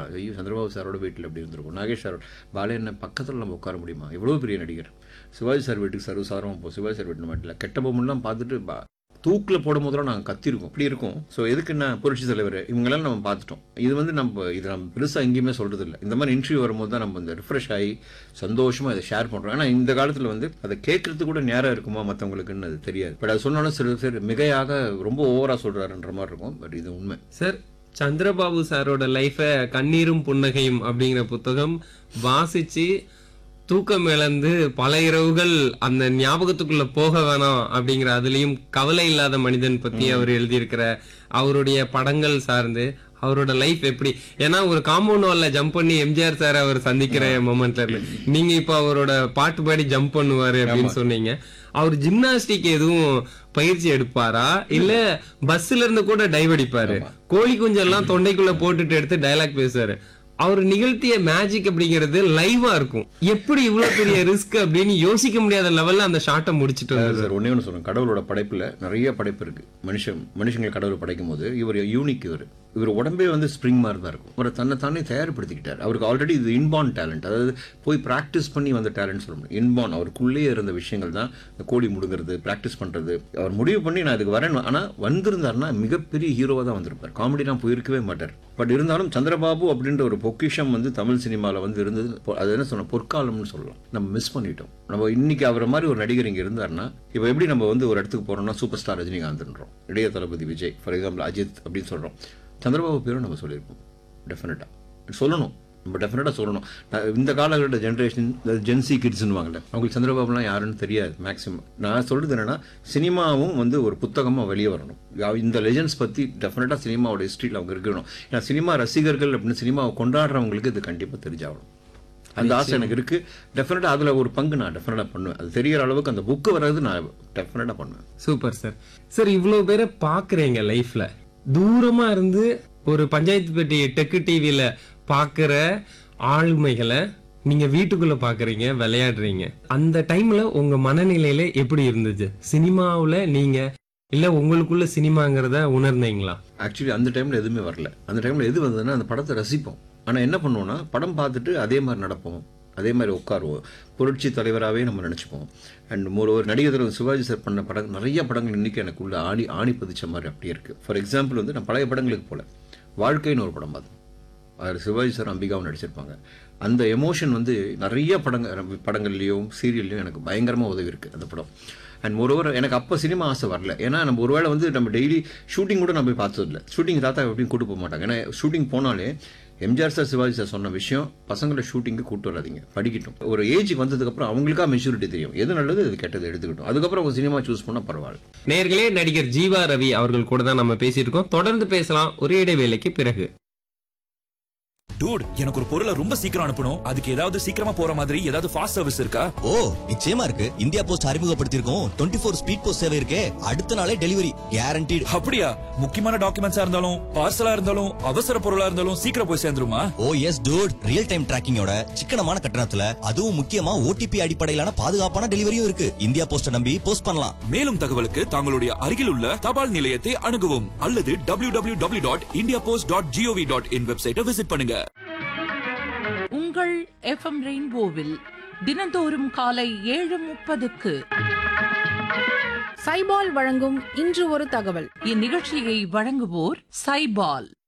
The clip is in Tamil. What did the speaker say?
ஐயோ சந்திரபாபு சாரோட வீட்டில் எப்படி இருந்திருக்கும் நாகேஷ் சாரோட பாலையண்ண பக்கத்தில் நம்ம உட்கார முடியுமா எவ்வளோ பெரிய நடிகர் சிவாஜி சார் வீட்டுக்கு சர்வசாரமாக போ சிவாஜி சார் வீட்டு மட்டும் இல்லை கெட்ட பொம்மெல்லாம் பார்த்துட்டு பா தூக்கில் போடும் போதெல்லாம் நாங்கள் கத்திருக்கோம் அப்படி இருக்கும் ஸோ எதுக்கு என்ன புரட்சி தலைவர் இவங்கெல்லாம் நம்ம பார்த்துட்டோம் இது வந்து நம்ம இது நம்ம பெருசாக எங்கேயுமே சொல்கிறது இல்லை இந்த மாதிரி இன்டர்வியூ வரும்போது தான் நம்ம இந்த ரிஃப்ரெஷ் ஆகி சந்தோஷமாக இதை ஷேர் பண்ணுறோம் ஏன்னா இந்த காலத்தில் வந்து அதை கேட்கறது கூட நேரம் இருக்குமா மற்றவங்களுக்குன்னு அது தெரியாது பட் அது சொன்னாலும் சில பேர் மிகையாக ரொம்ப ஓவராக சொல்கிறாருன்ற மாதிரி இருக்கும் பட் இது உண்மை சார் சந்திரபாபு சாரோட லைஃபை கண்ணீரும் புன்னகையும் அப்படிங்கிற புத்தகம் வாசிச்சு தூக்கம் இழந்து பல இரவுகள் அந்த ஞாபகத்துக்குள்ள போக வேணாம் அப்படிங்கிற அதுலயும் கவலை இல்லாத மனிதன் பத்தி அவர் எழுதியிருக்கிற அவருடைய படங்கள் சார்ந்து அவரோட லைஃப் எப்படி ஏன்னா ஒரு காம்பவுண்ட் வால்ல ஜம்ப் பண்ணி எம்ஜிஆர் சார் அவர் சந்திக்கிற மொமெண்ட்ல இருந்து நீங்க இப்ப அவரோட பாட்டு பாடி ஜம்ப் பண்ணுவாரு அப்படின்னு சொன்னீங்க அவர் ஜிம்னாஸ்டிக் எதுவும் பயிற்சி எடுப்பாரா இல்ல பஸ்ல இருந்து கூட டைவ் அடிப்பாரு கோழி குஞ்செல்லாம் தொண்டைக்குள்ள போட்டுட்டு எடுத்து டயலாக் பேசுவாரு அவர் நிகழ்த்திய மேஜிக் அப்படிங்கிறது லைவா இருக்கும் எப்படி இவ்வளவு பெரிய ரிஸ்க் அப்படின்னு யோசிக்க முடியாத லெவல்ல அந்த ஷாட்டை முடிச்சிட்டு வந்தாரு சார் ஒன்றே ஒன்று சொல்றேன் கடவுளோட படைப்பில் நிறைய படைப்பு இருக்கு மனுஷன் மனுஷங்களை கடவுள் படைக்கும் போது இவர் யூனிக் இவர் இவர் உடம்பே வந்து ஸ்ப்ரிங் மாதிரி தான் இருக்கும் அவர் தன்னை தானே தயார்படுத்திக்கிட்டார் அவருக்கு ஆல்ரெடி இது இன்பார்ன் டேலண்ட் அதாவது போய் ப்ராக்டிஸ் பண்ணி வந்த டேலண்ட் சொல்ல முடியும் இன்பார்ன் அவருக்குள்ளேயே இருந்த விஷயங்கள் தான் இந்த கோடி முடுங்கிறது ப்ராக்டிஸ் பண்ணுறது அவர் முடிவு பண்ணி நான் இதுக்கு வரேன் ஆனால் வந்திருந்தாருன்னா மிகப்பெரிய ஹீரோவாக தான் வந்திருப்பார் காமெடிலாம் போயிருக்கவே மாட்டார் பட் இருந்தாலும் சந்திரபாபு அப்படின்ற ஒரு பொக்கிஷம் வந்து தமிழ் சினிமாவில் வந்து இருந்தது பொ- அது என்ன சொன்ன பொற்காலம்னு சொல்லலாம் நம்ம மிஸ் பண்ணிட்டோம் நம்ம இன்னைக்கு அவரை மாதிரி ஒரு நடிகர் இங்கே இருந்தாருன்னா இப்போ எப்படி நம்ம வந்து ஒரு இடத்துக்கு போறோம்னா சூப்பர் ஸ்டார் ரஜினிகாந்த்ன்றோம் இளைய தளபதி விஜய் ஃபார் எக்ஸாம்பிள் அஜித் அப்படின்னு சொல்கிறோம் சந்திரபாபு பேரும் நம்ம சொல்லியிருப்போம் டெஃபினட்டாக சொல்லணும் நம்ம டெஃபினட்டாக சொல்லணும் நான் இந்த காலகட்ட ஜென்ரேஷன் ஜென்சி கிட்ஸ்னுவாங்கல்ல அவங்களுக்கு சந்திரபாபுலாம் யாருன்னு தெரியாது மேக்ஸிமம் நான் சொல்கிறது என்னன்னா சினிமாவும் வந்து ஒரு புத்தகமாக வெளியே வரணும் யா- இந்த லெஜெண்ட்ஸ் பற்றி டெஃபினட்டாக சினிமாவோட ஹிஸ்ட்ரியில் அவங்க இருக்கணும் ஏன்னா சினிமா ரசிகர்கள் அப்படின்னு சினிமாவை கொண்டாடுறவங்களுக்கு இது கண்டிப்பாக தெரிஞ்சாகணும் அந்த ஆசை எனக்கு இருக்கு டெஃபினட்டாக அதில் ஒரு பங்கு நான் டெஃபினட்டாக பண்ணுவேன் அது தெரியற அளவுக்கு அந்த புக்கு வர்றது நான் டெஃபினட்டாக பண்ணுவேன் சூப்பர் சார் சார் இவ்வளவு பேரை பாக்குறீங்க லைஃப்ல தூரமா இருந்து ஒரு பஞ்சாயத்து பெட்டி டெக்கு டிவில பாக்குற ஆளுமைகளை நீங்க வீட்டுக்குள்ள பாக்குறீங்க விளையாடுறீங்க அந்த டைம்ல உங்க மனநிலையில எப்படி இருந்துச்சு சினிமாவுல நீங்க இல்ல உங்களுக்குள்ள சினிமாங்கிறத உணர்ந்தீங்களா ஆக்சுவலி அந்த டைமில் எதுவுமே வரல அந்த டைமில் எது வந்ததுன்னா அந்த படத்தை ரசிப்போம் ஆனால் என்ன பண்ணுவோம்னா படம் பார்த்துட்டு அதே மாதிரி நடப்போம் அதே மாதிரி உட்காருவோம் புரட்சி தலைவராகவே நம்ம நினச்சிப்போம் அண்ட் ஒரு ஒரு நடிகர் தலைவர் சிவாஜி சார் பண்ண படம் நிறைய படங்கள் இன்னைக்கு எனக்குள்ள ஆணி ஆணி பதிச்ச மாதிரி அப்படியே இருக்குது ஃபார் எக்ஸாம்பிள் வந்து நான் பழைய படங்களுக்கு போல வாழ்க்கைன்னு ஒரு படம் பார்த்தேன் அதில் சிவாஜி சார் அம்பிகாவும் நடிச்சிருப்பாங்க அந்த எமோஷன் வந்து நிறைய படங்கள் படங்கள்லையும் சீரியல்லையும் எனக்கு பயங்கரமாக உதவி இருக்குது அந்த படம் அண்ட் மொரோவர் எனக்கு அப்போ சினிமா ஆசை வரல ஏன்னா நம்ம ஒருவேளை வந்து நம்ம டெய்லி ஷூட்டிங் கூட நம்ம போய் பார்த்ததில்ல ஷூட்டிங் தாத்தா எப்படியும் கூட்டு போக மாட்டாங்க ஏன்னா ஷூட்டிங் போனாலே எம்ஜிஆர் சார் சிவாஜி சார் சொன்ன விஷயம் பசங்களை ஷூட்டிங்க்கு கூட்டு வராதீங்க படிக்கட்டும் ஒரு ஏஜுக்கு வந்ததுக்கப்புறம் அவங்களுக்கா மெச்சூரிட்டி தெரியும் எது நல்லது எது கெட்டது எடுத்துக்கிட்டோம் அதுக்கப்புறம் அவங்க சினிமா சூஸ் பண்ணால் பரவாயில்ல நேர்களே நடிகர் ஜீவா ரவி அவர்கள் கூட தான் நம்ம பேசிட்டு இருக்கோம் தொடர்ந்து பேசலாம் ஒரே இடைவேளைக்கு பிறகு டூட் எனக்கு ஒரு பொருளை ரொம்ப சீக்கிரம் அனுப்பணும் அதுக்கு ஏதாவது சீக்கிரமா போற மாதிரி ஏதாவது ஃபாஸ்ட் சர்வீஸ் இருக்கா ஓ நிச்சயமா இருக்கு இந்தியா போஸ்ட் அறிமுகப்படுத்தியிருக்கோம் டுவெண்ட்டி ஃபோர் ஸ்பீட் போஸ்ட் சேவை இருக்கே அடுத்த நாளே டெலிவரி கேரண்டீடு அப்படியா முக்கியமான டாக்குமெண்ட்ஸா இருந்தாலும் பார்சலா இருந்தாலும் அவசர பொருளா இருந்தாலும் சீக்கிரம் போய் சேர்ந்துருமா oh yes dude real time டிராக்கிங்கோட சிக்கனமான கட்டணத்துல அதுவும் முக்கியமா ஓடிபி அடிப்படையிலான பாதுகாப்பான டெலிவரியும் இருக்கு இந்தியா போஸ்ட நம்பி போஸ்ட் பண்ணலாம் மேலும் தகவலுக்கு தங்களுடைய அருகில் உள்ள தபால் நிலையத்தை அணுகவும் அல்லது W W W dot India post dot GOV dot in வெப்சைட்டை விசிட் பண்ணுங்க உங்கள் எஃப்எம் ரெயின்போவில் தினந்தோறும் காலை ஏழு முப்பதுக்கு சைபால் வழங்கும் இன்று ஒரு தகவல் இந்நிகழ்ச்சியை வழங்குவோர் சைபால்